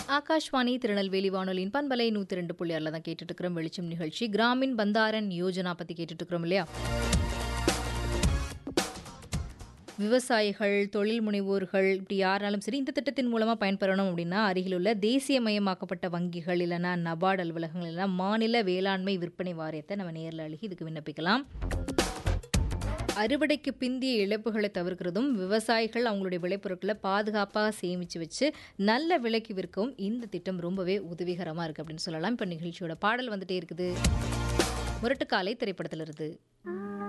ஆகாஷ்வாணி திருநெல்வேலி வானொலியின் பண்பலை நூற்றி ரெண்டு புள்ளி ஆறில் தான் கேட்டுட்டு இருக்கிறோம் வெளிச்சம் நிகழ்ச்சி கிராமின் பந்தாரன் யோஜனா பற்றி கேட்டுட்டு இருக்கிறோம் இல்லையா விவசாயிகள் தொழில் முனைவோர்கள் இப்படி யாராலும் சரி இந்த திட்டத்தின் மூலமாக பயன்பெறணும் அப்படின்னா அருகிலுள்ள தேசியமயமாக்கப்பட்ட வங்கிகள் இல்லைன்னா நபார்டு அலுவலகங்கள் இல்லைன்னா மாநில வேளாண்மை விற்பனை வாரியத்தை நம்ம நேரில் அழுகி இதுக்கு விண்ணப்பிக்கலாம் அறுவடைக்கு பிந்திய இழப்புகளை தவிர்க்கிறதும் விவசாயிகள் அவங்களுடைய விளைபொருட்களை பாதுகாப்பாக சேமித்து வச்சு நல்ல விலைக்கு விற்கவும் இந்த திட்டம் ரொம்பவே உதவிகரமாக இருக்குது அப்படின்னு சொல்லலாம் இப்போ நிகழ்ச்சியோட பாடல் வந்துட்டே இருக்குது முரட்டுக்காலை திரைப்படத்தில் இருந்து